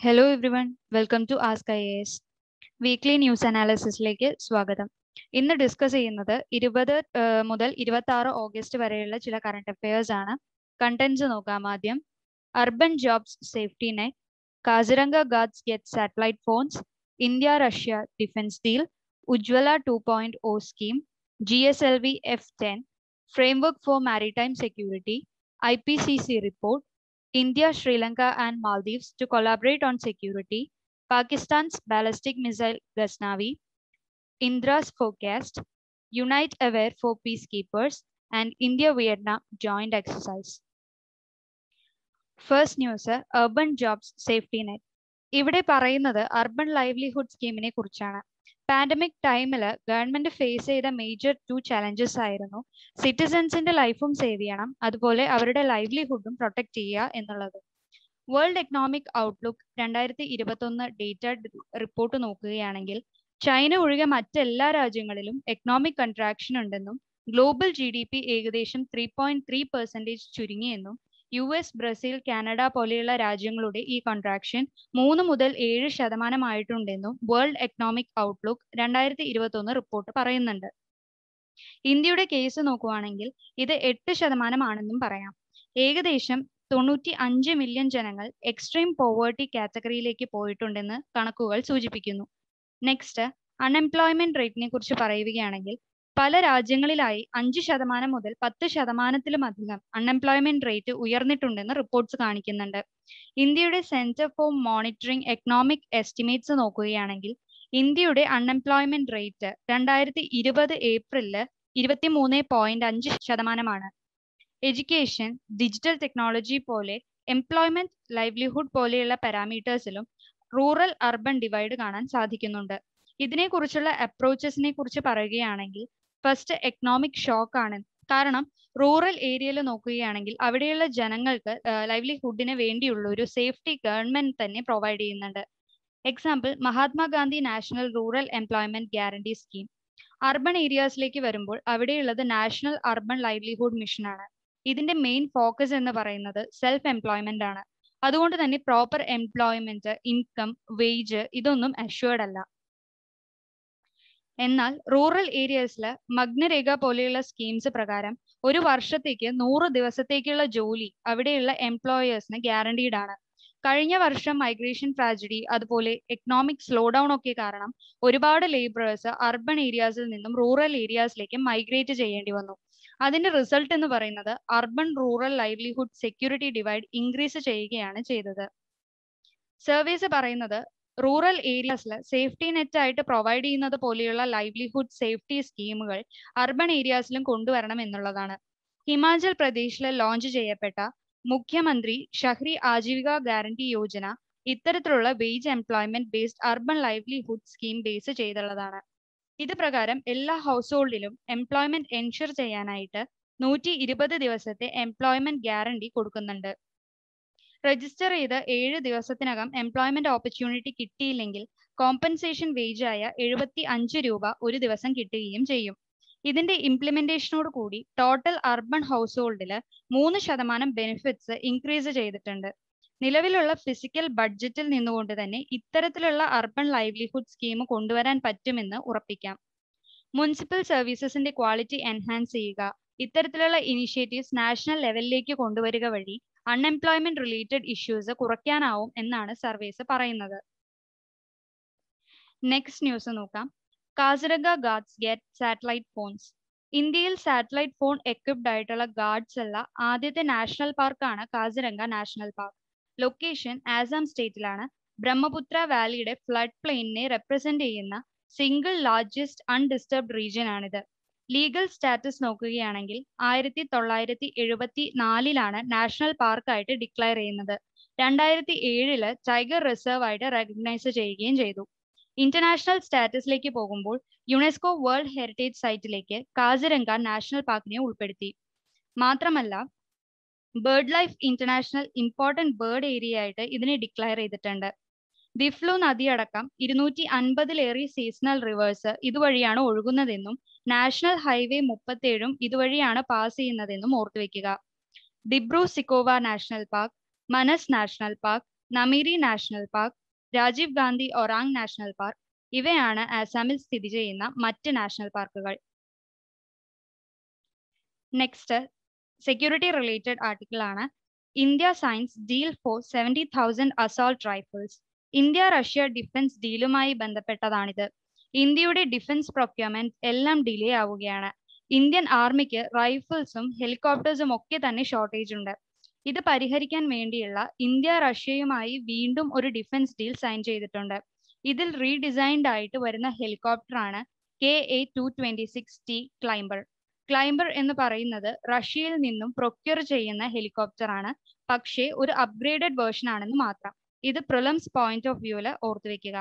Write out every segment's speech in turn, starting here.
Hello everyone welcome to ask I S weekly news അനാലിസിസിലേക്ക് സ്വാഗതം ഇന്ന് ഡിസ്കസ് ചെയ്യുന്നത് ഇരുപത് മുതൽ ഇരുപത്തി ആറ് ഓഗസ്റ്റ് വരെയുള്ള ചില കറണ്ട് അഫയേഴ്സ് ആണ് കണ്ടന്റ്സ് നോക്കാം ആദ്യം urban jobs safety net Kaziranga guards get satellite phones India Russia defence deal Ujjwala two point O scheme G S L V F ten framework for maritime security I P C C report India, Sri Lanka, and Maldives to collaborate on security, Pakistan's ballistic missile Ghaznavi, Indra's forecast, Unite Aware for Peacekeepers, and India Vietnam joint exercise. First news urban jobs safety net ഇവിടെ പറയുന്നത് urban livelihood സ്കീമിനെ കുറിച്ചാണ് pandemic ടൈമിൽ government face ചെയ്ത major two challenges ആയിരുന്നു സിറ്റിസൺസിന്റെ ലൈഫും save ചെയ്യണം അതുപോലെ അവരുടെ ലൈവ്ലിഹുഡും പ്രൊട്ടക്ട് ചെയ്യുക എന്നുള്ളത് വേൾഡ് എക്കണോമിക് ഔട്ട്ലുക്ക് രണ്ടായിരത്തി ഇരുപത്തൊന്ന് ഡേറ്റ റിപ്പോർട്ട് നോക്കുകയാണെങ്കിൽ ചൈന ഒഴികെ മറ്റെല്ലാ രാജ്യങ്ങളിലും എക്കണോമിക് കൺട്രാക്ഷൻ ഉണ്ടെന്നും ഗ്ലോബൽ ജി ഡി പി ഏകദേശം ത്രീ പോയിന്റ് ത്രീ പെർസെൻറ്റേജ് ചുരുങ്ങിയെന്നും യു എസ് ബ്രസീൽ കാനഡ പോലെയുള്ള രാജ്യങ്ങളുടെ ഈ കോൺട്രാക്ഷൻ മൂന്ന് മുതൽ ഏഴ് ശതമാനമായിട്ടുണ്ടെന്നും വേൾഡ് എക്കണോമിക് ഔട്ട്ലുക്ക് രണ്ടായിരത്തി ഇരുപത്തൊന്ന് റിപ്പോർട്ട് പറയുന്നുണ്ട് ഇന്ത്യയുടെ കേസ് നോക്കുവാണെങ്കിൽ ഇത് എട്ട് ശതമാനമാണെന്നും പറയാം ഏകദേശം തൊണ്ണൂറ്റി അഞ്ച് മില്യൺ ജനങ്ങൾ എക്സ്ട്രീം പോവേർട്ടി കാറ്റഗറിയിലേക്ക് പോയിട്ടുണ്ടെന്ന് കണക്കുകൾ സൂചിപ്പിക്കുന്നു നെക്സ്റ്റ് അൺഎംപ്ലോയ്മെന്റ് റേറ്റിനെ കുറിച്ച് പറയുകയാണെങ്കിൽ പല രാജ്യങ്ങളിലായി അഞ്ച് ശതമാനം മുതൽ പത്ത് ശതമാനത്തിലും അധികം അൺഎംപ്ലോയ്മെന്റ് റേറ്റ് ഉയർന്നിട്ടുണ്ടെന്ന് റിപ്പോർട്ട്സ് കാണിക്കുന്നുണ്ട് ഇന്ത്യയുടെ centre for monitoring economic estimates നോക്കുകയാണെങ്കിൽ ഇന്ത്യയുടെ അൺഎംപ്ലോയ്മെന്റ് റേറ്റ് രണ്ടായിരത്തി ഇരുപത് ഏപ്രിലില് ഇരുപത്തി മൂന്ന് പോയിന്റ് അഞ്ച് ശതമാനമാണ് എഡ്യൂക്കേഷൻ ഡിജിറ്റൽ ടെക്നോളജി പോലെ എംപ്ലോയ്മെന്റ് ലൈവ്ലിഹുഡ് പോലെയുള്ള പാരാമീറ്റേഴ്സിലും റൂറൽ അർബൻ ഡിവൈഡ് കാണാൻ സാധിക്കുന്നുണ്ട് ഇതിനെക്കുറിച്ചുള്ള അപ്രോച്ചസിനെ കുറിച്ച് പറയുകയാണെങ്കിൽ ഫസ്റ്റ് എക്കണോമിക് ഷോക്ക് ആണ് കാരണം റൂറൽ ഏരിയയിൽ നോക്കുകയാണെങ്കിൽ അവിടെയുള്ള ജനങ്ങൾക്ക് ലൈവ്ലിഹുഡിന് വേണ്ടിയുള്ള ഒരു സേഫ്റ്റി ഗവൺമെന്റ് തന്നെ പ്രൊവൈഡ് ചെയ്യുന്നുണ്ട് example Mahatma Gandhi national rural employment guarantee scheme urban ഏരിയാസിലേക്ക് വരുമ്പോൾ അവിടെയുള്ളത് നാഷണൽ അർബൻ ലൈവ്ലിഹുഡ് മിഷൻ ആണ് ഇതിന്റെ മെയിൻ ഫോക്കസ് എന്ന് പറയുന്നത് സെൽഫ് എംപ്ലോയ്മെന്റ് ആണ് അതുകൊണ്ട് തന്നെ പ്രോപ്പർ എംപ്ലോയ്മെന്റ് ഇൻകം വേജ് ഇതൊന്നും അഷ്വേർഡ് അല്ല എന്നാൽ റൂറൽ ഏരിയസിൽ മഗ്നരേഖ പോലെയുള്ള സ്കീംസ് പ്രകാരം ഒരു വർഷത്തേക്ക് നൂറ് ദിവസത്തേക്കുള്ള ജോലി അവിടെയുള്ള എംപ്ലോയേഴ്സിന് ഗ്യാരണ്ടീഡ് ആണ് കഴിഞ്ഞ വർഷം മൈഗ്രേഷൻ ട്രാജഡി അതുപോലെ എക്കണോമിക് സ്ലോ ഡൗൺ ഒക്കെ കാരണം ഒരുപാട് ലേബറേഴ്സ് അർബൻ ഏരിയാസിൽ നിന്നും റൂറൽ ഏരിയാസിലേക്ക് മൈഗ്രേറ്റ് ചെയ്യേണ്ടി വന്നു അതിന്റെ റിസൾട്ട് എന്ന് പറയുന്നത് urban rural livelihood security divide increase ചെയ്യുകയാണ് ചെയ്തത് സർവീസ് പറയുന്നത് റൂറൽ ഏരിയാസിൽ സേഫ്റ്റി നെറ്റ് ആയിട്ട് പ്രൊവൈഡ് ചെയ്യുന്നത് പോലെയുള്ള ലൈവ്ലിഹുഡ് സേഫ്റ്റി സ്കീമുകൾ അർബൻ ഏരിയാസിലും കൊണ്ടുവരണം എന്നുള്ളതാണ് ഹിമാചൽ പ്രദേശിൽ ലോഞ്ച് ചെയ്യപ്പെട്ട മുഖ്യമന്ത്രി ഷഹ്രി ആജീവിക ഗ്യാരണ്ടി യോജന ഇത്തരത്തിലുള്ള wage employment based urban livelihood scheme base ചെയ്തുള്ളതാണ് ഇത് പ്രകാരം എല്ലാ ഹൗസ് ഹോൾഡിലും എംപ്ലോയ്മെന്റ് എൻഷുർ ചെയ്യാനായിട്ട് നൂറ്റി ഇരുപത് ദിവസത്തെ എംപ്ലോയ്മെന്റ് ഗ്യാരണ്ടി കൊടുക്കുന്നുണ്ട് രജിസ്റ്റർ ചെയ്ത് ഏഴ് ദിവസത്തിനകം എംപ്ലോയ്മെന്റ് ഓപ്പർച്യൂണിറ്റി കിട്ടിയില്ലെങ്കിൽ കോമ്പൻസേഷൻ വേജായ എഴുപത്തി അഞ്ച് രൂപ ഒരു ദിവസം കിട്ടുകയും ചെയ്യും ഇതിന്റെ ഇംപ്ലിമെന്റേഷനോട് കൂടി ടോട്ടൽ അർബൻ ഹൗസ് ഹോൾഡിൽ മൂന്ന് ശതമാനം ബെനിഫിറ്റ്സ് ഇൻക്രീസ് ചെയ്തിട്ടുണ്ട് നിലവിലുള്ള ഫിസിക്കൽ ബഡ്ജറ്റിൽ നിന്നുകൊണ്ട് തന്നെ ഇത്തരത്തിലുള്ള അർബൻ ലൈവ്ലിഹുഡ് സ്കീം കൊണ്ടുവരാൻ പറ്റുമെന്ന് ഉറപ്പിക്കാം മുനിസിപ്പൽ സർവീസസിന്റെ ക്വാളിറ്റി എൻഹാൻസ് ചെയ്യുക ഇത്തരത്തിലുള്ള ഇനിഷ്യേറ്റീവ്സ് നാഷണൽ ലെവലിലേക്ക് കൊണ്ടുവരിക വഴി അൺഎംപ്ലോയ്മെന്റ് റിലേറ്റഡ് ഇഷ്യൂസ് കുറയ്ക്കാനാവും എന്നാണ് സർവേസ് പറയുന്നത് നെക്സ്റ്റ് ന്യൂസ് നോക്കാം Kaziranga guards get satellite phones ഇന്ത്യയിൽ സാറ്റലൈറ്റ് ഫോൺ എക്വിപ്ഡ് ആയിട്ടുള്ള ഗാർഡ്സ് ഉള്ള ആദ്യത്തെ നാഷണൽ പാർക്കാണ് Kaziranga national park location Assam സ്റ്റേറ്റിലാണ് ബ്രഹ്മപുത്ര വാലിയുടെ ഫ്ലഡ് പ്ലെയിനിനെ റെപ്രസെന്റ് ചെയ്യുന്ന സിംഗിൾ ലാർജസ്റ്റ് അൺഡിസ്റ്റർബ്ഡ് റീജിയൻ ആണിത് ലീഗൽ സ്റ്റാറ്റസ് നോക്കുകയാണെങ്കിൽ ആയിരത്തി തൊള്ളായിരത്തി എഴുപത്തി നാലിലാണ് നാഷണൽ പാർക്കായിട്ട് ഡിക്ലെയർ ചെയ്യുന്നത് രണ്ടായിരത്തി ഏഴില് ടൈഗർ റിസർവ് ആയിട്ട് റെക്കഗ്നൈസ് ചെയ്യുകയും ചെയ്തു ഇന്റർനാഷണൽ സ്റ്റാറ്റസിലേക്ക് പോകുമ്പോൾ യുനെസ്കോ വേൾഡ് ഹെറിറ്റേജ് സൈറ്റിലേക്ക് കാസിരംഗ നാഷണൽ പാർക്കിനെ ഉൾപ്പെടുത്തി മാത്രമല്ല bird life international important bird area ആയിട്ട് ഇതിനെ ഡിക്ലെയർ ചെയ്തിട്ടുണ്ട് ദിഫ്ലു നദിയടക്കം ഇരുന്നൂറ്റി അൻപതിലേറെ സീസണൽ റിവേഴ്സ് ഇതുവഴിയാണ് ഒഴുകുന്നതെന്നും നാഷണൽ ഹൈവേ മുപ്പത്തേഴും ഇതുവഴിയാണ് പാസ് ചെയ്യുന്നതെന്നും ഓർത്തുവെക്കുക Dibru Saikhowa national park Manas national park Nameri national park Rajiv Gandhi Orang national park ഇവയാണ് ആസാമിൽ സ്ഥിതി ചെയ്യുന്ന മറ്റ് നാഷണൽ പാർക്കുകൾ നെക്സ്റ്റ് സെക്യൂരിറ്റി റിലേറ്റഡ് ആർട്ടിക്കിൾ ആണ് India science deal for seventy thousand assault rifles India Russia defence ഡീലുമായി ബന്ധപ്പെട്ടതാണിത് ഇന്ത്യയുടെ ഡിഫൻസ് പ്രൊക്യൂർമെന്റ് എല്ലാം ഡിലേ ആവുകയാണ് ഇന്ത്യൻ ആർമിക്ക് റൈഫിൾസും ഹെലികോപ്റ്റേഴ്സും ഒക്കെ തന്നെ ഷോർട്ടേജ് ഉണ്ട് ഇത് പരിഹരിക്കാൻ വേണ്ടിയുള്ള ഇന്ത്യ റഷ്യയുമായി വീണ്ടും ഒരു ഡിഫൻസ് ഡീൽ സൈൻ ചെയ്തിട്ടുണ്ട് ഇതിൽ റീഡിസൈൻഡ് ആയിട്ട് വരുന്ന ഹെലികോപ്റ്റർ ആണ് K A two twenty six T climber climber എന്ന് പറയുന്നത് റഷ്യയിൽ നിന്നും പ്രൊക്യൂർ ചെയ്യുന്ന ഹെലികോപ്റ്റർ ആണ് പക്ഷേ ഒരു അപ്ഗ്രേഡഡ് വേർഷൻ ആണെന്ന് മാത്രം ഇത് പ്രിലംസ് പോയിന്റ് ഓഫ് വ്യൂവിൽ ഓർത്തു വെക്കുക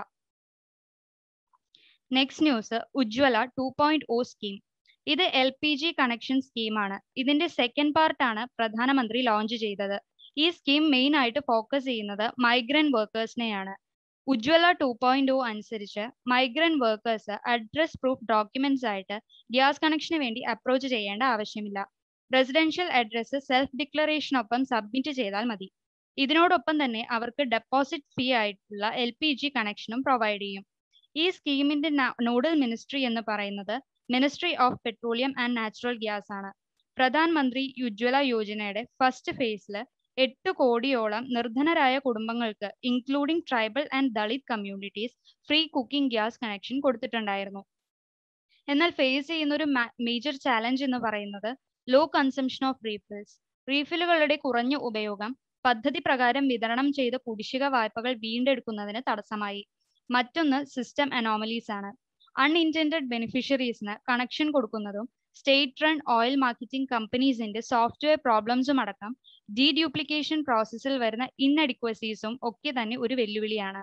next news Ujjwala two point O scheme ഇത് എൽ പി ജി കണക്ഷൻ സ്കീമാണ് ഇതിന്റെ സെക്കൻഡ് പാർട്ടാണ് പ്രധാനമന്ത്രി ലോഞ്ച് ചെയ്തത് ഈ സ്കീം മെയിൻ ആയിട്ട് ഫോക്കസ് ചെയ്യുന്നത് മൈഗ്രന്റ് വർക്കേഴ്സിനെയാണ് ഉജ്വല ടു പോയിന്റ് ഒ അനുസരിച്ച് migrant workers address proof documents ആയിട്ട് ഗ്യാസ് കണക്ഷന് വേണ്ടി അപ്രോച്ച് ചെയ്യേണ്ട ആവശ്യമില്ല റെസിഡൻഷ്യൽ അഡ്രസ് സെൽഫ് ഡിക്ലറേഷനൊപ്പം സബ്മിറ്റ് ചെയ്താൽ മതി ഇതിനോടൊപ്പം തന്നെ അവർക്ക് ഡെപ്പോസിറ്റ് ഫീ ആയിട്ടുള്ള എൽ പി ജി കണക്ഷനും പ്രൊവൈഡ് ചെയ്യും ഈ സ്കീമിന്റെ നോഡൽ മിനിസ്ട്രി എന്ന് പറയുന്നത് ministry of petroleum and natural gas ആണ് പ്രധാൻ മന്ത്രി ഉജ്വല യോജനയുടെ ഫസ്റ്റ് ഫേസിൽ എട്ട് കോടിയോളം നിർധനരായ കുടുംബങ്ങൾക്ക് including tribal and Dalit communities free cooking gas connection കൊടുത്തിട്ടുണ്ടായിരുന്നു എന്നാൽ ഫേസ് ചെയ്യുന്ന ഒരു മേജർ ചാലഞ്ച് എന്ന് പറയുന്നത് ലോ കൺസംഷൻ ഓഫ് റീഫിൽസ് റീഫിലുകളുടെ കുറഞ്ഞ ഉപയോഗം പദ്ധതി പ്രകാരം വിതരണം ചെയ്ത കുടിശ്ശിക വായ്പകൾ വീണ്ടെടുക്കുന്നതിന് തടസ്സമായി മറ്റൊന്ന് സിസ്റ്റം അനോമലീസ് ആണ് അൺഇൻറ്റൻഡഡ് ബെനിഫിഷ്യറീസിന് കണക്ഷൻ കൊടുക്കുന്നതും സ്റ്റേറ്റ് റൺ ഓയിൽ മാർക്കറ്റിംഗ് കമ്പനീസിന്റെ സോഫ്റ്റ്വെയർ പ്രോബ്ലംസും അടക്കം ഡി ഡ്യൂപ്ലിക്കേഷൻ പ്രോസസ്സിൽ വരുന്ന ഇൻഅഡിക്വസീസും ഒക്കെ തന്നെ ഒരു വെല്ലുവിളിയാണ്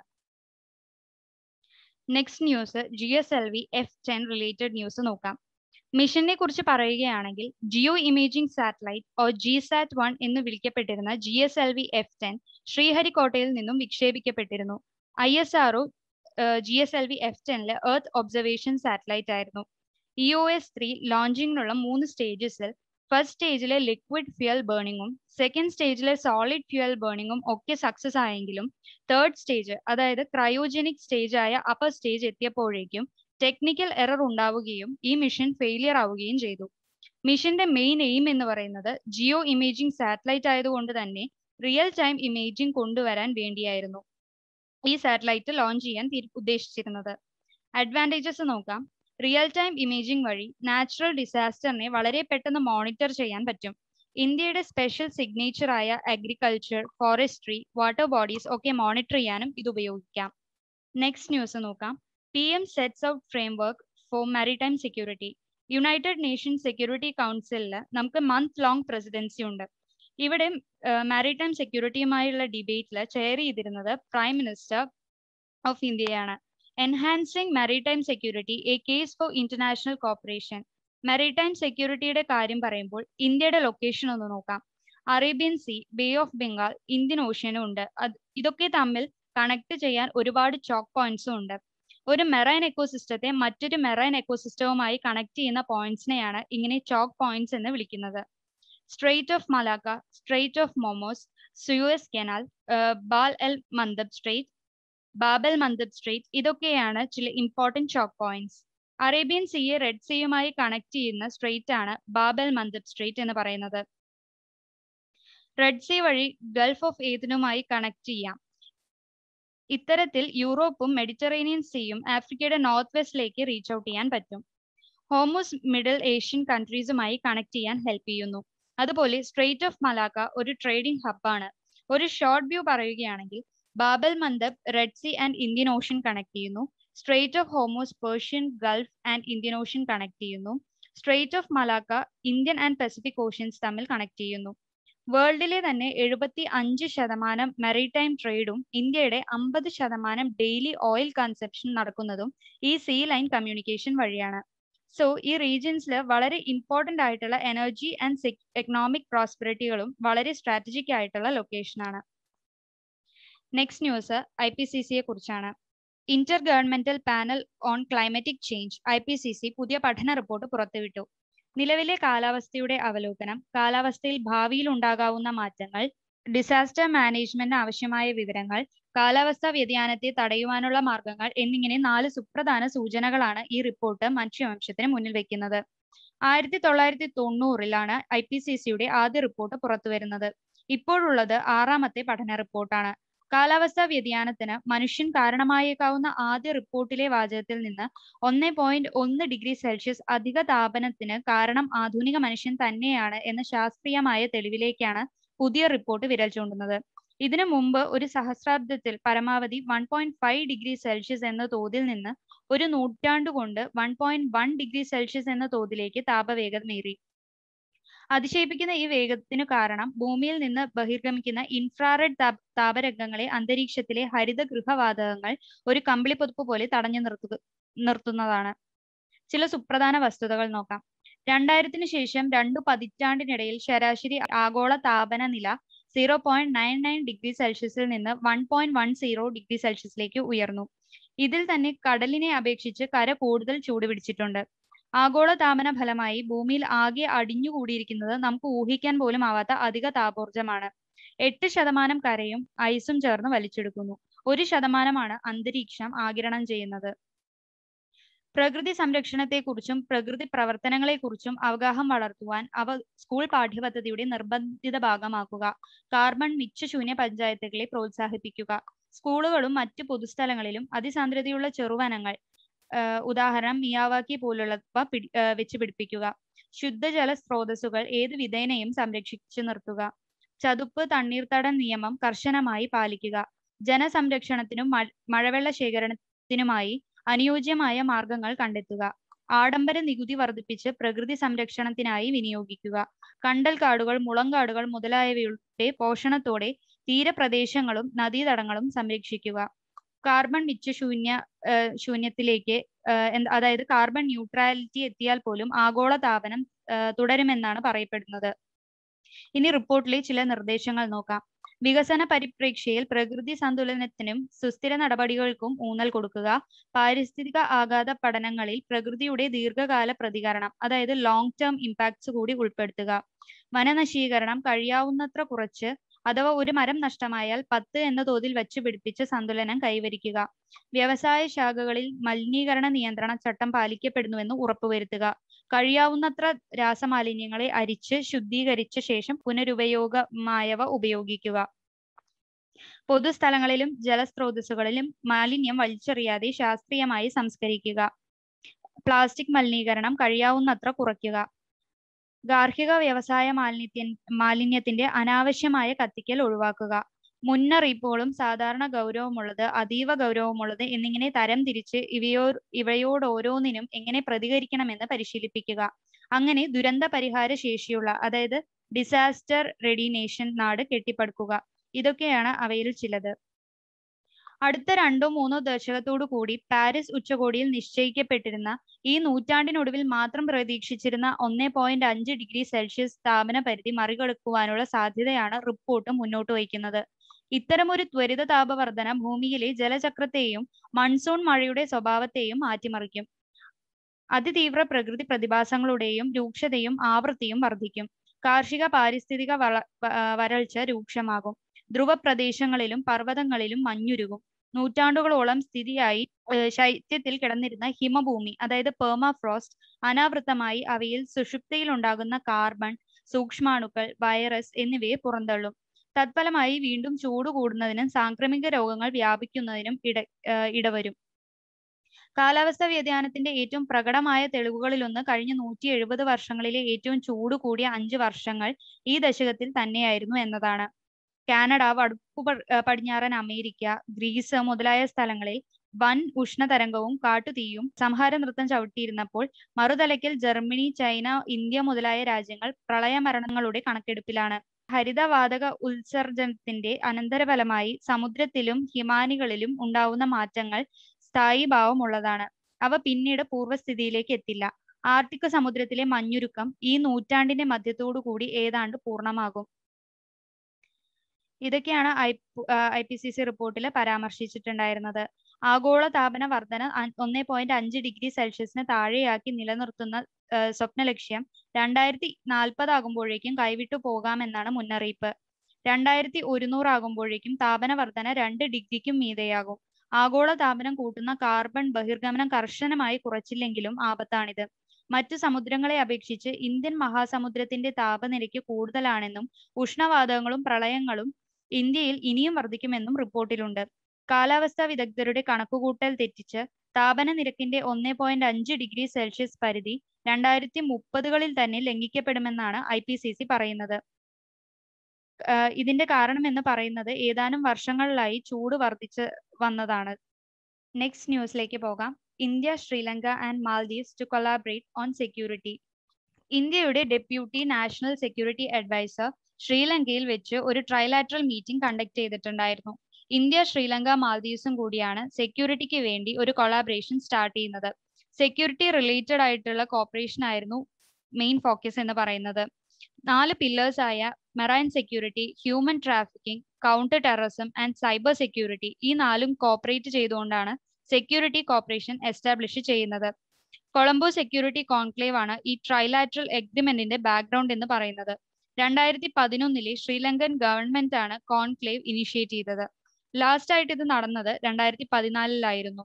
next news G S L V F ten related news നോക്കാം മിഷനെ കുറിച്ച് പറയുകയാണെങ്കിൽ geo imaging satellite or G sat one എന്ന് വിളിക്കപ്പെട്ടിരുന്ന G S L V F ten ശ്രീഹരിക്കോട്ടയിൽ നിന്നും വിക്ഷേപിക്കപ്പെട്ടിരുന്നു I S R O G S L V F ടെനിലെ എർത്ത് ഒബ്സർവേഷൻ സാറ്റലൈറ്റ് ആയിരുന്നു ഇ ഒ എസ് ത്രീ ലോഞ്ചിങ്ങിനുള്ള മൂന്ന് സ്റ്റേജസിൽ ഫസ്റ്റ് സ്റ്റേജിലെ ലിക്വിഡ് ഫ്യൂൽ ബേണിങ്ങും സെക്കൻഡ് സ്റ്റേജിലെ സോളിഡ് ഫ്യൂൽ ബേണിങ്ങും ഒക്കെ സക്സസ് ആയെങ്കിലും തേർഡ് സ്റ്റേജ് അതായത് ക്രയോജനിക് സ്റ്റേജ് ആയ അപ്പർ സ്റ്റേജ് എത്തിയപ്പോഴേക്കും ടെക്നിക്കൽ എറർ ഉണ്ടാവുകയും ഈ മിഷൻ ഫെയിലിയർ ആവുകയും ചെയ്തു മിഷന്റെ മെയിൻ എയിം എന്ന് പറയുന്നത് ജിയോ ഇമേജിംഗ് സാറ്റലൈറ്റ് ആയതുകൊണ്ട് തന്നെ റിയൽ ടൈം ഇമേജിംഗ് കൊണ്ടുവരാൻ വേണ്ടിയായിരുന്നു ഈ സാറ്റലൈറ്റ് ലോഞ്ച് ചെയ്യാൻ ഉദ്ദേശിച്ചിരുന്നത് അഡ്വാൻറ്റേജസ് നോക്കാം റിയൽ ടൈം ഇമേജിംഗ് വഴി നാച്ചുറൽ ഡിസാസ്റ്ററിനെ വളരെ പെട്ടെന്ന് മോണിറ്റർ ചെയ്യാൻ പറ്റും ഇന്ത്യയുടെ സ്പെഷ്യൽ സിഗ്നേച്ചർ ആയ അഗ്രികൾച്ചർ ഫോറസ്ട്രി വാട്ടർ ബോഡീസ് ഒക്കെ മോണിറ്റർ ചെയ്യാനും ഇത് ഉപയോഗിക്കാം നെക്സ്റ്റ് ന്യൂസ് നോക്കാം P M sets out framework for maritime security United Nation security കൗൺസിലിൽ നമുക്ക് മന്ത് ലോങ് പ്രസിഡൻസി ഉണ്ട് ഇവിടെ മാരിടൈം സെക്യൂരിറ്റിയുമായുള്ള ഡിബേറ്റിൽ ചെയർ ചെയ്തിരുന്നത് പ്രൈം മിനിസ്റ്റർ ഓഫ് ഇന്ത്യയാണ് enhancing maritime security a case for international cooperation maritime സെക്യൂരിറ്റിയുടെ കാര്യം പറയുമ്പോൾ ഇന്ത്യയുടെ ലൊക്കേഷൻ ഒന്ന് നോക്കാം Arabian sea bay of Bengal Indian ഓഷ്യനും ഉണ്ട് അത് ഇതൊക്കെ തമ്മിൽ കണക്ട് ചെയ്യാൻ ഒരുപാട് ചോക്ക് പോയിന്റ്സും ഉണ്ട് ഒരു മെറൈൻ എക്കോസിസ്റ്റത്തെ മറ്റൊരു മെറൈൻ എക്കോസിസ്റ്റവുമായി കണക്ട് ചെയ്യുന്ന പോയിന്റ്സിനെയാണ് ഇങ്ങനെ ചോക്ക് പോയിന്റ്സ് എന്ന് വിളിക്കുന്നത് strait of Malacca strait of Hormuz Suez canal Bab el Mandeb strait Bab el Mandeb strait ഇതൊക്കെയാണ് ചില ഇമ്പോർട്ടൻറ്റ് ചോക്ക് പോയിന്റ്സ് അറേബ്യൻ സീയെ റെഡ് സീയുമായി കണക്ട് ചെയ്യുന്ന സ്ട്രെയിറ്റ് ആണ് ബാബൽ മന്ദബ് സ്ട്രെയിറ്റ് എന്ന് പറയുന്നത് റെഡ് സീ വഴി ഗൾഫ് ഓഫ് ഏതനുമായി കണക്ട് ചെയ്യാം ഇത്തരത്തിൽ യൂറോപ്പും മെഡിറ്ററേനിയൻ സീയും ആഫ്രിക്കയുടെ നോർത്ത് വെസ്റ്റിലേക്ക് റീച്ച് ഔട്ട് ചെയ്യാൻ പറ്റും ഹോമോസ് മിഡിൽ ഏഷ്യൻ കൺട്രീസുമായി കണക്ട് ചെയ്യാൻ ഹെൽപ്പ് ചെയ്യുന്നു അതുപോലെ സ്ട്രെയിറ്റ് ഓഫ് മലാക്ക ഒരു ട്രേഡിംഗ് ഹബ്ബാണ് ഒരു ഷോർട്ട് വ്യൂ പറയുകയാണെങ്കിൽ Bab el Mandeb red sea and Indian ocean connect ചെയ്യുന്നു strait of Hormuz Persian gulf and Indian ocean connect ചെയ്യുന്നു strait of Malacca Indian and Pacific oceans തമ്മിൽ connect ചെയ്യുന്നു വേൾഡിലെ തന്നെ എഴുപത്തി അഞ്ച് ശതമാനം മെറിടൈം ട്രേഡും ഇന്ത്യയുടെ അമ്പത് ശതമാനം ഡെയിലി ഓയിൽ കൺസപ്ഷൻ നടക്കുന്നതും ഈ സീ ലൈൻ കമ്മ്യൂണിക്കേഷൻ വഴിയാണ് സോ ഈ റീജിയൻസിൽ വളരെ ഇമ്പോർട്ടൻ്റ് ആയിട്ടുള്ള എനർജി ആൻഡ് എക്കണോമിക് പ്രോസ്പെറിറ്റികളും വളരെ സ്ട്രാറ്റജിക് ആയിട്ടുള്ള ലൊക്കേഷനാണ് next news I P C സിയെ കുറിച്ചാണ് intergovernmental panel on climatic change I P C C പുതിയ പഠന റിപ്പോർട്ട് പുറത്തുവിട്ടു നിലവിലെ കാലാവസ്ഥയുടെ അവലോകനം കാലാവസ്ഥയിൽ ഭാവിയിൽ ഉണ്ടാകാവുന്ന മാറ്റങ്ങൾ ഡിസാസ്റ്റർ മാനേജ്മെന്റ് ആവശ്യമായ വിവരങ്ങൾ കാലാവസ്ഥാ വ്യതിയാനത്തെ തടയുവാനുള്ള മാർഗങ്ങൾ എന്നിങ്ങനെ നാല് സുപ്രധാന സൂചനകളാണ് ഈ റിപ്പോർട്ട് മനുഷ്യവംശത്തിന് മുന്നിൽ വെക്കുന്നത് ആയിരത്തി തൊള്ളായിരത്തി തൊണ്ണൂറിലാണ് ഐ പി സി സിയുടെ ആദ്യ റിപ്പോർട്ട് പുറത്തുവരുന്നത് ഇപ്പോഴുള്ളത് ആറാമത്തെ പഠന റിപ്പോർട്ടാണ് കാലാവസ്ഥാ വ്യതിയാനത്തിന് മനുഷ്യൻ കാരണമായേക്കാവുന്ന ആദ്യ റിപ്പോർട്ടിലെ വാചകത്തിൽ നിന്ന് ഒന്ന് പോയിന്റ് ഒന്ന് ഡിഗ്രി സെൽഷ്യസ് അധിക താപനത്തിന് കാരണം ആധുനിക മനുഷ്യൻ തന്നെയാണ് എന്ന ശാസ്ത്രീയമായ തെളിവിലേക്കാണ് പുതിയ റിപ്പോർട്ട് വിരൽ ചൂണ്ടുന്നത് ഇതിനു മുമ്പ് ഒരു സഹസ്രാബ്ദത്തിൽ പരമാവധി one point five degree Celsius എന്ന തോതിൽ നിന്ന് ഒരു നൂറ്റാണ്ടുകൊണ്ട് one point one degree Celsius എന്ന തോതിലേക്ക് താപവേഗമേറി അതിശയിപ്പിക്കുന്ന ഈ വേഗത്തിനു കാരണം ഭൂമിയിൽ നിന്ന് ബഹിർഗമിക്കുന്ന ഇൻഫ്രാറെഡ് താപരംഗങ്ങളെ അന്തരീക്ഷത്തിലെ ഹരിത ഗൃഹവാതകങ്ങൾ ഒരു കമ്പിളിപ്പൊതുപ്പ് പോലെ തടഞ്ഞു നിർത്തുക നിർത്തുന്നതാണ് ചില സുപ്രധാന വസ്തുതകൾ നോക്കാം രണ്ടായിരത്തിന് ശേഷം രണ്ടു പതിറ്റാണ്ടിനിടയിൽ ശരാശരി ആഗോള താപന നില zero point nine nine degree സെൽഷ്യസിൽ നിന്ന് one point one zero degree സെൽഷ്യസിലേക്ക് ഉയർന്നു ഇതിൽ തന്നെ കടലിനെ അപേക്ഷിച്ച് കര കൂടുതൽ ചൂട് പിടിച്ചിട്ടുണ്ട് ആഗോള താപന ഫലമായി ഭൂമിയിൽ ആകെ അടിഞ്ഞുകൂടിയിരിക്കുന്നത് നമുക്ക് ഊഹിക്കാൻ പോലും ആവാത്ത അധിക താപോർജ്ജമാണ് എട്ട് ശതമാനം കരയും ഐസും ചേർന്ന് വലിച്ചെടുക്കുന്നു ഒരു ശതമാനമാണ് അന്തരീക്ഷം ആഗിരണം ചെയ്യുന്നത് പ്രകൃതി സംരക്ഷണത്തെക്കുറിച്ചും പ്രകൃതി പ്രവർത്തനങ്ങളെക്കുറിച്ചും അവഗാഹം വളർത്തുവാൻ അവ സ്കൂൾ പാഠ്യപദ്ധതിയുടെ നിർബന്ധിത ഭാഗമാക്കുക കാർബൺ മിച്ചശൂന്യ പഞ്ചായത്തുകളെ പ്രോത്സാഹിപ്പിക്കുക സ്കൂളുകളും മറ്റു പൊതുസ്ഥലങ്ങളിലും അതിസാന്ദ്രതയുള്ള ചെറുവനങ്ങൾ ഉദാഹരണം മിയാവാക്കി പോലുള്ളവ പിടി വെച്ച് പിടിപ്പിക്കുക ശുദ്ധജല സ്രോതസ്സുകൾ ഏത് വിധേനയും സംരക്ഷിച്ചു നിർത്തുക ചതുപ്പ് തണ്ണീർത്തട നിയമം കർശനമായി പാലിക്കുക ജനസംരക്ഷണത്തിനും മഴവെള്ള ശേഖരണത്തിനുമായി അനുയോജ്യമായ മാർഗങ്ങൾ കണ്ടെത്തുക ആഡംബര നികുതി വർദ്ധിപ്പിച്ച് പ്രകൃതി സംരക്ഷണത്തിനായി വിനിയോഗിക്കുക കണ്ടൽ കാടുകൾ മുളങ്കാടുകൾ മുതലായവയുടെ പോഷണത്തോടെ തീരപ്രദേശങ്ങളും നദീതടങ്ങളും സംരക്ഷിക്കുക കാർബൺ മിച്ചശൂന്യ ശൂന്യത്തിലേക്ക് അതായത് കാർബൺ ന്യൂട്രാലിറ്റി എത്തിയാൽ പോലും ആഗോള താപനം തുടരുമെന്നാണ് പറയപ്പെടുന്നത് ഇനി റിപ്പോർട്ടിലെ ചില നിർദ്ദേശങ്ങൾ നോക്കാം വികസന പരിപ്രേക്ഷ്യയിൽ പ്രകൃതി സന്തുലനത്തിനും സുസ്ഥിര നടപടികൾക്കും ഊന്നൽ കൊടുക്കുക പാരിസ്ഥിതിക ആഘാത പഠനങ്ങളിൽ പ്രകൃതിയുടെ ദീർഘകാല പ്രതികരണം അതായത് ലോങ് ടേം ഇമ്പാക്ട്സ് കൂടി ഉൾപ്പെടുത്തുക വനനശീകരണം കഴിയാവുന്നത്ര കുറച്ച് അഥവാ ഒരു മരം നഷ്ടമായാൽ പത്ത് എന്ന തോതിൽ വച്ചു പിടിപ്പിച്ച് സന്തുലനം കൈവരിക്കുക വ്യവസായ ശാഖകളിൽ മലിനീകരണ നിയന്ത്രണ ചട്ടം പാലിക്കപ്പെടുന്നുവെന്ന് ഉറപ്പുവരുത്തുക കഴിയാവുന്നത്ര രാസമാലിന്യങ്ങളെ അരിച്ച് ശുദ്ധീകരിച്ച ശേഷം പുനരുപയോഗമായവ ഉപയോഗിക്കുക പൊതുസ്ഥലങ്ങളിലും ജലസ്രോതസ്സുകളിലും മാലിന്യം വലിച്ചെറിയാതെ ശാസ്ത്രീയമായി സംസ്കരിക്കുക പ്ലാസ്റ്റിക് മലിനീകരണം കഴിയാവുന്നത്ര കുറയ്ക്കുക ഗാർഹിക വ്യവസായ മാലിന്യ മാലിന്യത്തിന്റെ അനാവശ്യമായ കത്തിക്കൽ ഒഴിവാക്കുക മുന്നറിയിപ്പുകളും സാധാരണ ഗൗരവമുള്ളത് അതീവ ഗൗരവമുള്ളത് എന്നിങ്ങനെ തരം തിരിച്ച് ഇവയോ ഇവയോടോരോന്നിനും എങ്ങനെ പ്രതികരിക്കണമെന്ന് പരിശീലിപ്പിക്കുക അങ്ങനെ ദുരന്ത പരിഹാര ശേഷിയുള്ള അതായത് ഡിസാസ്റ്റർ റെഡി നേഷൻ നാട് കെട്ടിപ്പടുക്കുക ഇതൊക്കെയാണ് അവയിൽ ചിലത് അടുത്ത രണ്ടോ മൂന്നോ ദശകത്തോടു കൂടി പാരീസ് ഉച്ചകോടിയിൽ നിശ്ചയിക്കപ്പെട്ടിരുന്ന ഈ നൂറ്റാണ്ടിനൊടുവിൽ മാത്രം പ്രതീക്ഷിച്ചിരുന്ന ഒന്നേ പോയിന്റ് അഞ്ച് ഡിഗ്രി സെൽഷ്യസ് താപന പരിധി മറികടക്കുവാനുള്ള സാധ്യതയാണ് റിപ്പോർട്ട് മുന്നോട്ട് വയ്ക്കുന്നത് ഇത്തരമൊരു ത്വരിത താപവർധന ഭൂമിയിലെ ജലചക്രത്തെയും മൺസൂൺ മഴയുടെ സ്വഭാവത്തെയും മാറ്റിമറിക്കും അതിതീവ്ര പ്രകൃതി പ്രതിഭാസങ്ങളുടെയും രൂക്ഷതയും ആവൃത്തിയും വർദ്ധിക്കും കാർഷിക പാരിസ്ഥിതിക വള വരൾച്ച രൂക്ഷമാകും ധ്രുവ പ്രദേശങ്ങളിലും പർവ്വതങ്ങളിലും മഞ്ഞുരുകും നൂറ്റാണ്ടുകളോളം സ്ഥിതിയായി ശൈത്യത്തിൽ കിടന്നിരുന്ന ഹിമഭൂമി അതായത് പെർമാഫ്രോസ്റ്റ് അനാവൃത്തമായി അവയിൽ സുഷുപ്തിയിൽ ഉണ്ടാകുന്ന കാർബൺ സൂക്ഷ്മാണുക്കൾ വൈറസ് എന്നിവയെ പുറന്തള്ളും തത്ഫലമായി വീണ്ടും ചൂട് കൂടുന്നതിനും സാംക്രമിക രോഗങ്ങൾ വ്യാപിക്കുന്നതിനും ഇട ഇടവരും കാലാവസ്ഥാ വ്യതിയാനത്തിന്റെ ഏറ്റവും പ്രകടമായ തെളിവുകളിലൊന്ന് കഴിഞ്ഞ നൂറ്റി എഴുപത് വർഷങ്ങളിലെ ഏറ്റവും ചൂട് കൂടിയ അഞ്ച് വർഷങ്ങൾ ഈ ദശകത്തിൽ തന്നെയായിരുന്നു എന്നതാണ് കാനഡ വടക്കു പടിഞ്ഞാറൻ അമേരിക്ക ഗ്രീസ് മുതലായ സ്ഥലങ്ങളിൽ വൻ ഉഷ്ണതരംഗവും കാട്ടുതീയും സംഹാര നൃത്തം ചവിട്ടിയിരുന്നപ്പോൾ മറുതലയ്ക്കൽ ജർമ്മനി ചൈന ഇന്ത്യ മുതലായ രാജ്യങ്ങൾ പ്രളയമരണങ്ങളുടെ കണക്കെടുപ്പിലാണ് ഹരിതവാതക ഉത്സർജനത്തിന്റെ അനന്തരഫലമായി സമുദ്രത്തിലും ഹിമാനികളിലും ഉണ്ടാവുന്ന മാറ്റങ്ങൾ സ്ഥായി ഭാവമുള്ളതാണ് അവ പിന്നീട് പൂർവ്വസ്ഥിതിയിലേക്ക് എത്തില്ല ആർട്ടിക് സമുദ്രത്തിലെ മഞ്ഞുരുക്കം ഈ നൂറ്റാണ്ടിന്റെ മധ്യത്തോടു കൂടി ഏതാണ്ട് പൂർണ്ണമാകും ഇതൊക്കെയാണ് I I P C C റിപ്പോർട്ടിൽ പരാമർശിച്ചിട്ടുണ്ടായിരുന്നത് ആഗോള താപന വർധന ഒന്നേ പോയിന്റ് അഞ്ച് ഡിഗ്രി സെൽഷ്യസിന് താഴെയാക്കി നിലനിർത്തുന്ന സ്വപ്ന ലക്ഷ്യം രണ്ടായിരത്തി നാൽപ്പതാകുമ്പോഴേക്കും കൈവിട്ടു പോകാമെന്നാണ് മുന്നറിയിപ്പ് രണ്ടായിരത്തി ഒരുന്നൂറാകുമ്പോഴേക്കും താപന വർധന രണ്ട് ഡിഗ്രിക്കും മീതെയാകും ആഗോള താപനം കൂട്ടുന്ന കാർബൺ ബഹിർഗമനം കർശനമായി കുറച്ചില്ലെങ്കിലും ആപത്താണിത് മറ്റ് സമുദ്രങ്ങളെ അപേക്ഷിച്ച് ഇന്ത്യൻ മഹാസമുദ്രത്തിന്റെ താപനിരക്ക് കൂടുതലാണെന്നും ഉഷ്ണവാതകങ്ങളും പ്രളയങ്ങളും ഇന്ത്യയിൽ ഇനിയും വർദ്ധിക്കുമെന്നും റിപ്പോർട്ടിലുണ്ട് കാലാവസ്ഥാ വിദഗ്ധരുടെ കണക്കുകൂട്ടൽ തെറ്റിച്ച് താപന നിരക്കിന്റെ ഒന്ന് പോയിന്റ് അഞ്ച് ഡിഗ്രി സെൽഷ്യസ് പരിധി രണ്ടായിരത്തി മുപ്പതുകളിൽ തന്നെ ലംഘിക്കപ്പെടുമെന്നാണ് ഐ പി സി സി പറയുന്നത് ഇതിന്റെ കാരണം എന്ന് പറയുന്നത് ഏതാനും വർഷങ്ങളിലായി ചൂട് വർദ്ധിച്ച് വന്നതാണ് നെക്സ്റ്റ് ന്യൂസിലേക്ക് പോകാം India Sri Lanka and Maldives to collaborate on security ഇന്ത്യയുടെ ഡെപ്യൂട്ടി നാഷണൽ സെക്യൂരിറ്റി അഡ്വൈസർ ശ്രീലങ്കയിൽ വെച്ച് ഒരു ട്രൈലാറ്ററൽ മീറ്റിംഗ് കണ്ടക്ട് ചെയ്തിട്ടുണ്ടായിരുന്നു ഇന്ത്യ ശ്രീലങ്ക മാൽദീവ്സും കൂടിയാണ് സെക്യൂരിറ്റിക്ക് വേണ്ടി ഒരു കൊളാബറേഷൻ സ്റ്റാർട്ട് ചെയ്യുന്നത് സെക്യൂരിറ്റി റിലേറ്റഡ് ആയിട്ടുള്ള കോപ്പറേഷൻ ആയിരുന്നു മെയിൻ ഫോക്കസ് എന്ന് പറയുന്നത് നാല് പില്ലേഴ്സ് ആയ marine security human trafficking counter terrorism and cyber security ഈ നാലും കോപ്പറേറ്റ് ചെയ്തുകൊണ്ടാണ് സെക്യൂരിറ്റി കോപ്പറേഷൻ എസ്റ്റാബ്ലിഷ് ചെയ്യുന്നത് കൊളംബോ സെക്യൂരിറ്റി കോൺക്ലേവ് ആണ് ഈ ട്രൈലാറ്ററൽ എഗ്രിമെന്റിന്റെ ബാക്ക്ഗ്രൗണ്ട് എന്ന് പറയുന്നത് രണ്ടായിരത്തി പതിനൊന്നിലെ ശ്രീലങ്കൻ ഗവൺമെന്റ് ആണ് കോൺക്ലേവ് ഇനിഷ്യേറ്റ് ചെയ്തത് ലാസ്റ്റ് ആയിട്ട് ഇത് നടന്നത് രണ്ടായിരത്തി പതിനാലിലായിരുന്നു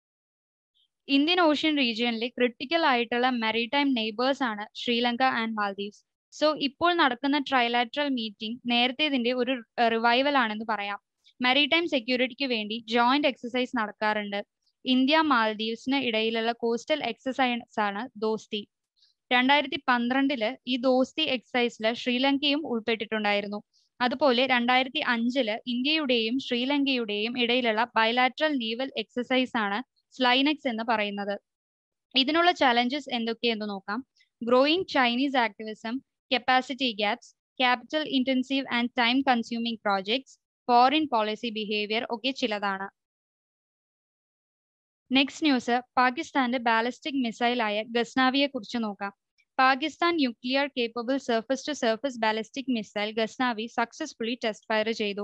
ഇന്ത്യൻ ഓഷ്യൻ റീജിയനിലെ ക്രിട്ടിക്കൽ ആയിട്ടുള്ള മെറിടൈം നെയ്ബേഴ്സ് ആണ് ശ്രീലങ്ക ആൻഡ് മാൽദീവ്സ് സോ ഇപ്പോൾ നടക്കുന്ന ട്രൈലാറ്ററൽ മീറ്റിംഗ് നേരത്തേതിന്റെ ഒരു റിവൈവൽ ആണെന്ന് പറയാം മെറിടൈം സെക്യൂരിറ്റിക്ക് വേണ്ടി ജോയിന്റ് എക്സസൈസ് നടക്കാറുണ്ട് ഇന്ത്യ മാൽദീവ്സിന് ഇടയിലുള്ള കോസ്റ്റൽ എക്സസൈസ് ആണ് ദോസ്തി രണ്ടായിരത്തി പന്ത്രണ്ടില് ഈ ദോസ്തി എക്സസൈസില് ശ്രീലങ്കയും ഉൾപ്പെട്ടിട്ടുണ്ടായിരുന്നു അതുപോലെ രണ്ടായിരത്തി അഞ്ചില് ഇന്ത്യയുടെയും ശ്രീലങ്കയുടെയും ഇടയിലുള്ള ബയലാറ്ററൽ നേവൽ എക്സസൈസ് ആണ് സ്ലൈനെക്സ് എന്ന് പറയുന്നത് ഇതിനുള്ള ചലഞ്ചസ് എന്തൊക്കെയെന്ന് നോക്കാം growing Chinese activism capacity gaps capital intensive and time consuming projects foreign policy behaviour ഒക്കെ ചിലതാണ് നെക്സ്റ്റ് ന്യൂസ് പാകിസ്ഥാന്റെ ബാലിസ്റ്റിക് മിസൈലായ ഗസ്നാവിയെ കുറിച്ച് നോക്കാം Pakistan nuclear capable surface to surface ballistic missile Ghaznavi successfully test fire ചെയ്തു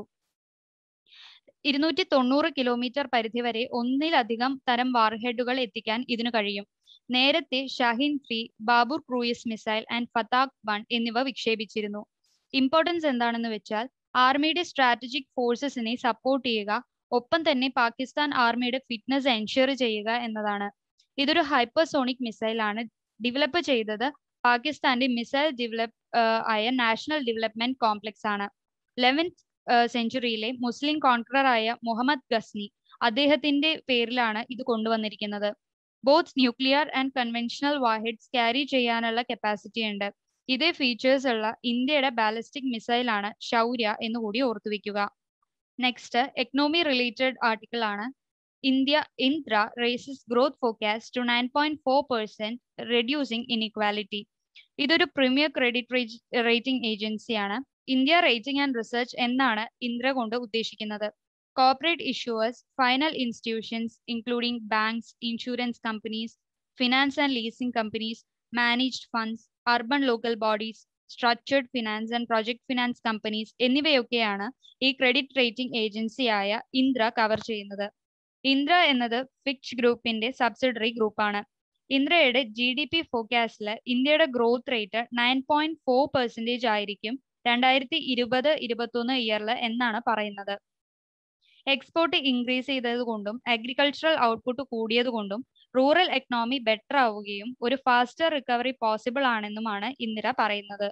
ഇരുന്നൂറ്റി തൊണ്ണൂറ് കിലോമീറ്റർ പരിധി വരെ ഒന്നിലധികം തരം വാർഹെഡുകൾ എത്തിക്കാൻ ഇതിനു കഴിയും നേരത്തെ Shaheen three Babur cruise missile and Fatah one എന്നിവ വിക്ഷേപിച്ചിരുന്നു ഇമ്പോർട്ടൻസ് എന്താണെന്ന് വെച്ചാൽ ആർമിയുടെ സ്ട്രാറ്റജിക് ഫോഴ്സസിനെ സപ്പോർട്ട് ചെയ്യുക ഒപ്പം തന്നെ പാകിസ്ഥാൻ ആർമിയുടെ ഫിറ്റ്നസ് എൻഷുർ ചെയ്യുക എന്നതാണ് ഇതൊരു ഹൈപ്പർസോണിക് മിസൈൽ ആണ് ഡെവലപ്പ് ചെയ്തത് പാകിസ്ഥാന്റെ മിസൈൽ ഡെവലപ്പ് ആയ നാഷണൽ ഡെവലപ്മെന്റ് കോംപ്ലക്സ് ആണ് ലെവൻത്ത് സെഞ്ചുറിയിലെ മുസ്ലിം കോൺക്രർ ആയ മുഹമ്മദ് ഗസ്നി അദ്ദേഹത്തിന്റെ പേരിലാണ് ഇത് കൊണ്ടുവന്നിരിക്കുന്നത് both nuclear and conventional warheads carry ചെയ്യാനുള്ള കപ്പാസിറ്റി ഉണ്ട് ഇതേ ഫീച്ചേഴ്സ് ഉള്ള ഇന്ത്യയുടെ ബാലിസ്റ്റിക് മിസൈൽ ആണ് ശൗര്യ എന്ന് കൂടി ഓർത്തുവെക്കുക നെക്സ്റ്റ് എക്കണോമി റിലേറ്റഡ് ആർട്ടിക്കിൾ ആണ് India Indra raises growth forecast to nine point four percent reducing inequality ഇതൊരു പ്രീമിയർ ക്രെഡിറ്റ് റേറ്റിംഗ് ഏജൻസിയാണ് ഇന്ത്യ റേറ്റിംഗ് ആൻഡ് റിസർച്ച് എന്നാണ് ഇന്ദ്ര കൊണ്ട് ഉദ്ദേശിക്കുന്നത് corporate issuers final institutions including banks insurance companies finance and leasing companies managed funds urban local bodies structured finance and project finance companies എന്നിവയൊക്കെയാണ് ഈ credit rating ഏജൻസിയായ ഇന്ദ്ര cover ചെയ്യുന്നത് ഇന്ദ്ര എന്നത് Fitch ഗ്രൂപ്പിന്റെ subsidiary ഗ്രൂപ്പാണ് ഇന്ദ്രയുടെ ജി ഡി പി ഫോർകാസ്റ്റില് ഇന്ത്യയുടെ growth rate nine point four percentage ആയിരിക്കും രണ്ടായിരത്തി ഇരുപത് ഇരുപത്തൊന്ന് ഇയറിൽ എന്നാണ് പറയുന്നത് എക്സ്പോർട്ട് ഇൻക്രീസ് ചെയ്തതുകൊണ്ടും അഗ്രികൾച്ചറൽ ഔട്ട്പുട്ട് കൂടിയതുകൊണ്ടും റൂറൽ എക്കണോമി ബെറ്റർ ആവുകയും ഒരു ഫാസ്റ്റർ റിക്കവറി പോസിബിൾ ആണെന്നുമാണ് ഇന്ദിര പറയുന്നത്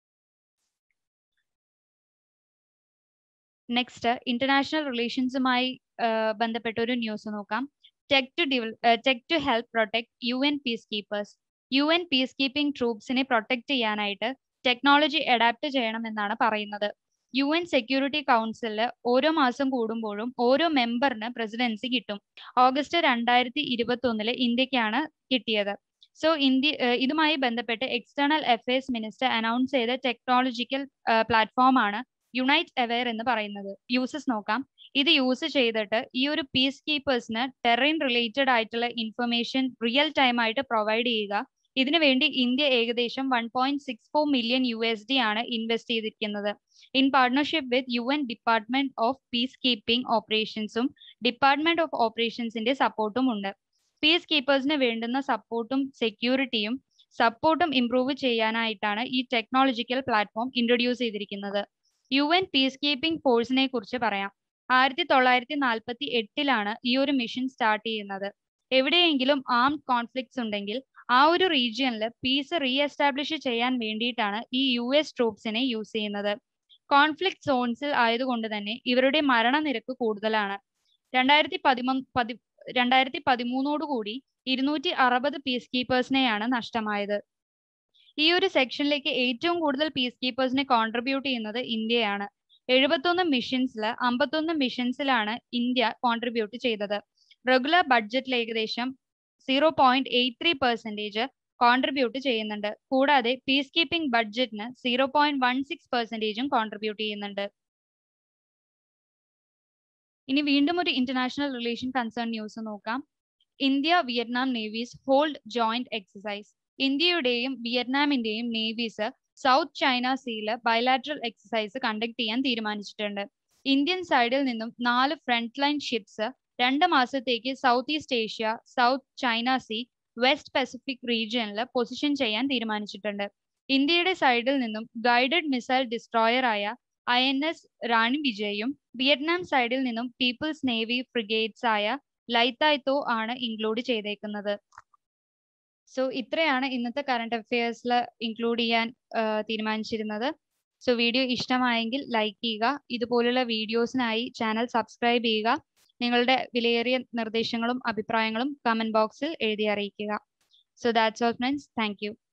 നെക്സ്റ്റ് ഇന്റർനാഷണൽ റിലേഷൻസുമായി ബന്ധപ്പെട്ട ഒരു ന്യൂസ് നോക്കാം tech to tech to help protect U N peacekeepers U N peacekeeping ട്രൂപ്സിനെ പ്രൊട്ടക്ട് ചെയ്യാനായിട്ട് ടെക്നോളജി അഡാപ്റ്റ് ചെയ്യണമെന്നാണ് പറയുന്നത് യു എൻ സെക്യൂരിറ്റി കൗൺസിലിൽ ഓരോ മാസം കൂടുമ്പോഴും ഓരോ മെമ്പറിന് പ്രസിഡൻസി കിട്ടും ഓഗസ്റ്റ് രണ്ടായിരത്തി ഇരുപത്തി ഒന്നില് ഇന്ത്യക്കാണ് കിട്ടിയത് സോ ഇന്ത്യ ഇതുമായി ബന്ധപ്പെട്ട് എക്സ്റ്റേണൽ അഫയേഴ്സ് മിനിസ്റ്റർ അനൗൺസ് ചെയ്ത ടെക്നോളജിക്കൽ പ്ലാറ്റ്ഫോം ആണ് യുണൈറ്റ് അവെയർ എന്ന് പറയുന്നത് യൂസസ് നോക്കാം ഇത് യൂസ് ചെയ്തിട്ട് ഈ ഒരു പീസ് കീപ്പേഴ്സിന് ടെറൈൻ റിലേറ്റഡ് ആയിട്ടുള്ള ഇൻഫർമേഷൻ റിയൽ ടൈം ആയിട്ട് പ്രൊവൈഡ് ചെയ്യുക ഇതിനു വേണ്ടി ഇന്ത്യ ഏകദേശം one point six four million U S D ആണ് ഇൻവെസ്റ്റ് ചെയ്തിരിക്കുന്നത് in partnership with U N department of peacekeeping ഓപ്പറേഷൻസും ഡിപ്പാർട്ട്മെന്റ് ഓഫ് ഓപ്പറേഷൻസിന്റെ സപ്പോർട്ടും ഉണ്ട് പീസ് കീപ്പേഴ്സിന് വേണ്ടുന്ന സപ്പോർട്ടും സെക്യൂരിറ്റിയും സപ്പോർട്ടും ഇംപ്രൂവ് ചെയ്യാനായിട്ടാണ് ഈ ടെക്നോളജിക്കൽ പ്ലാറ്റ്ഫോം ഇൻട്രൊഡ്യൂസ് ചെയ്തിരിക്കുന്നത് യു എൻ പീസ് കീപ്പിംഗ് ഫോഴ്സിനെ കുറിച്ച് പറയാം ആയിരത്തി തൊള്ളായിരത്തി നാൽപ്പത്തി എട്ടിലാണ് ഈ ഒരു മിഷൻ സ്റ്റാർട്ട് ചെയ്യുന്നത് എവിടെയെങ്കിലും ആംഡ് കോൺഫ്ലിക്ട്സ് ഉണ്ടെങ്കിൽ ആ ഒരു റീജിയനിൽ പീസ് റീ എസ്റ്റാബ്ലിഷ് ചെയ്യാൻ വേണ്ടിയിട്ടാണ് ഈ യു എസ് ട്രൂപ്സിനെ യൂസ് ചെയ്യുന്നത് കോൺഫ്ലിക്ട് സോൺസിൽ ആയതുകൊണ്ട് തന്നെ ഇവരുടെ മരണനിരക്ക് കൂടുതലാണ് രണ്ടായിരത്തി പതിമൂന്ന് പതി രണ്ടായിരത്തി പതിമൂന്നോടുകൂടി ഇരുന്നൂറ്റി അറുപത് പീസ് കീപ്പേഴ്സിനെയാണ് നഷ്ടമായത് ഈ ഒരു സെക്ഷനിലേക്ക് ഏറ്റവും കൂടുതൽ പീസ് കീപ്പേഴ്സിനെ കോൺട്രിബ്യൂട്ട് ചെയ്യുന്നത് ഇന്ത്യയാണ് എഴുപത്തൊന്ന് മിഷൻസിൽ അമ്പത്തൊന്ന് മിഷൻസിലാണ് ഇന്ത്യ കോൺട്രിബ്യൂട്ട് ചെയ്തത് റെഗുലർ ബഡ്ജറ്റിൽ ഏകദേശം zero point eight three percentage contribute ചെയ്യുന്നുണ്ട് കൂടാതെ പീസ് കീപ്പിംഗ് ബഡ്ജറ്റിന് സീറോ പോയിന്റ് വൺ സിക്സ് പെർസെൻറ്റേജും കോൺട്രിബ്യൂട്ട് ചെയ്യുന്നുണ്ട് ഇനി വീണ്ടും ഒരു ഇന്റർനാഷണൽ റിലേഷൻ കൺസേൺ ന്യൂസ് നോക്കാം India Vietnam navies hold joint exercise ഇന്ത്യയുടെയും വിയറ്റ്നാമിന്റെയും നേവീസ് സൗത്ത് ചൈന സീല് ബയലാറ്ററൽ എക്സസൈസ് കണ്ടക്ട് ചെയ്യാൻ തീരുമാനിച്ചിട്ടുണ്ട് ഇന്ത്യൻ സൈഡിൽ നിന്നും നാല് ഫ്രണ്ട് ലൈൻ ഷിപ്സ് രണ്ട് മാസത്തേക്ക് south east Asia south China sea west Pacific റീജിയനിൽ പൊസിഷൻ ചെയ്യാൻ തീരുമാനിച്ചിട്ടുണ്ട് ഇന്ത്യയുടെ സൈഡിൽ നിന്നും ഗൈഡഡ് മിസൈൽ ഡിസ്ട്രോയർ ആയ ഐ എൻ എസ് റാണി വിജയും വിയറ്റ്നാം സൈഡിൽ നിന്നും പീപ്പിൾസ് നേവി ഫ്രിഗേറ്റ്സ് ആയ ലൈത്തായ്ത്തോ ആണ് ഇൻക്ലൂഡ് ചെയ്തേക്കുന്നത് സോ ഇത്രയാണ് ഇന്നത്തെ കറണ്ട് അഫയേഴ്സിൽ ഇൻക്ലൂഡ് ചെയ്യാൻ തീരുമാനിച്ചിരുന്നത് സോ വീഡിയോ ഇഷ്ടമായെങ്കിൽ ലൈക്ക് ചെയ്യുക ഇതുപോലുള്ള വീഡിയോസിനായി ചാനൽ സബ്സ്ക്രൈബ് ചെയ്യുക നിങ്ങളുടെ വിലയേറിയ നിർദ്ദേശങ്ങളും അഭിപ്രായങ്ങളും കമന്റ് ബോക്സിൽ എഴുതി അറിയിക്കുക so that's all friends thank U